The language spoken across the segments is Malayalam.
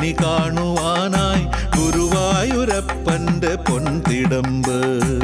കണി കാണുവാനായി ഗുരുവായൂരപ്പന്റെ പൊൻതിടമ്പ്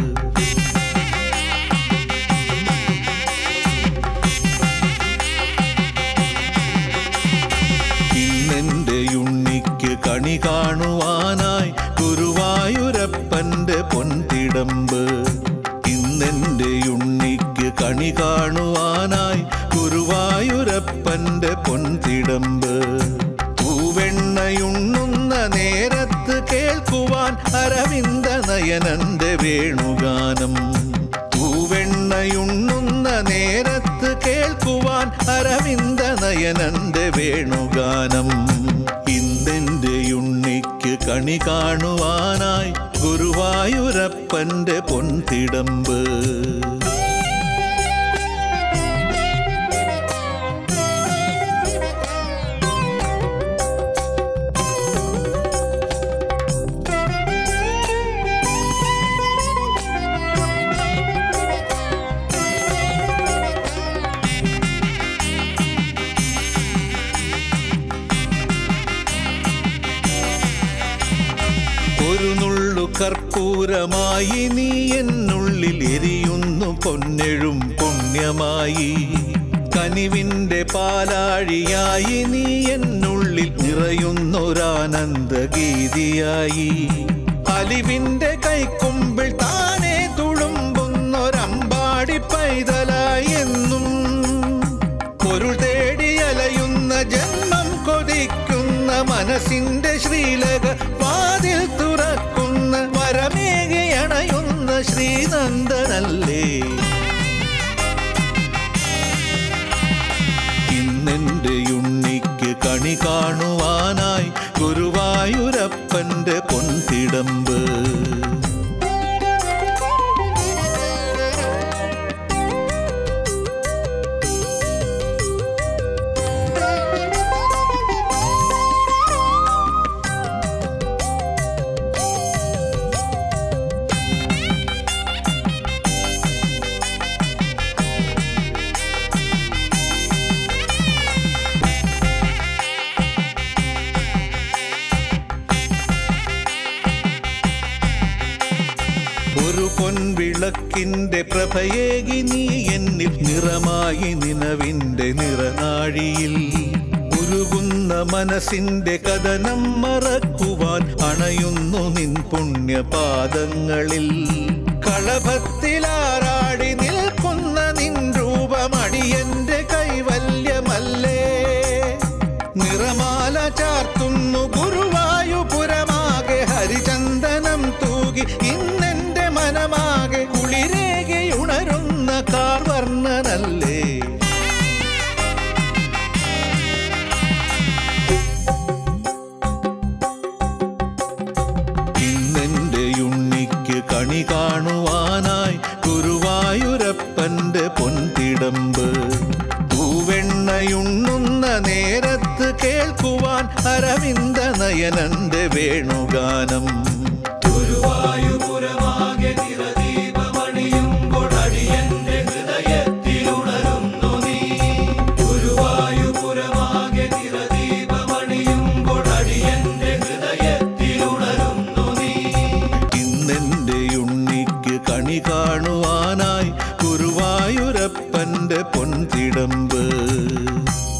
ഇന്നെന്റെ ഉണ്ണിക്ക് കണി കാണുവാനായി ഗുരുവായൂരപ്പന്റെ പൊൻതിടമ്പ് ഇന്നെന്റെ ഉണ്ണിക്ക് കണി കാണുവാനായി ഗുരുവായൂരപ്പന്റെ പൊൻതിടമ്പ് പൂവെണ്ണയുണ്ണുന്ന നേരത്ത് കേൾക്കുവാൻ അരവിന്ദ നയനന്റെ വേണുഗാനം പൂവെണ്ണയുണ്ണുന്ന നേരത്ത് കേൾക്കുവാൻ അരവിന്ദ നയനന്റെ വേണുഗാനം ഇന്നെന്റെ ഉണ്ണിക്ക് കണി കാണുവാനായി ഗുരുവായൂരപ്പന്റെ പൊൻതിടമ്പ് ഒരു നുള്ളു കർപ്പൂരമായി നീ എന്നുള്ളിൽ എരിയുന്നു പൊന്നെഴും പുണ്യമായി കനിവിന്റെ പാലാഴിയായി നീ എന്നുള്ളിൽ നിറയുന്നൊരാനന്ദ ഗീതിയായി അലിവിന്റെ കൈക്കുമ്പിൾ താനെ തുളുമ്പുന്നൊരമ്പാടി പൈതലായി എന്നും പൊരുൾ തേടി അലയുന്ന ജന്മം കൊതിക്കുന്ന മനസ്സിന്റെ ശ്രീലക വാതിൽ തുറക്കുന്ന വരമേകി അണയുന്ന ശ്രീനന്ദനല്ലേ ഇന്നെന്റെ ഉണ്ണിക്ക് കണി കാണുവാനായി ഗുരുവായൂരപ്പന്റെ പൊൻതിടമ്പ് ഒരു പൊൻവിളക്കിന്റെ പ്രഭയേകി നീ എന്നിൽ നിറമായി നിലവിന്റെ നിറനാഴിയിൽ ഉരുകുന്ന മനസ്സിന്റെ കഥനം മറക്കുവാൻ അണയുന്നു നിൻ പുണ്യപാദങ്ങളിൽ കളഭത്തിലാറാടി നിൽക്കുന്ന നിൻ രൂപമടിയന്റെ കൈവല്യമല്ലേ നിറമാല ചാർത്തുന്നു ഗുരുവായൂപുരമാകെ ഹരിചന്ദനം തൂകി ഇന്നെന്റെ മനമാകെ കുളിരേകെ ഉണരുന്ന കാർവർണ്ണനല്ലേ ഇന്നെന്റെ ഉണ്ണിക്ക് കണി കാണുവാനായി ഗുരുവായൂരപ്പന്റെ പൊൻതിടമ്പ് പൂവെണ്ണയുണ്ണുന്ന നേരത്ത് കേൾക്കുവാൻ അരവിന്ദ നയനന്റെ വേണുഗാനം ഗുരുവായൂപുരമാകെ നിറദീപമണിയുമ്പൊഴടിയന്റെ ഹൃദയത്തിലുണരുന്നു നീ ഗുരുവായൂപുരമാകെ നിറദീപമണിയുമ്പൊഴടിയന്റെ ഹൃദയത്തിലുണരുന്നു നീ ഇന്നെന്റെ ഉണ്ണിക്ക് കണി കാണുവാനായി ഗുരുവായൂരപ്പന്റെ പൊൻതിടമ്പ്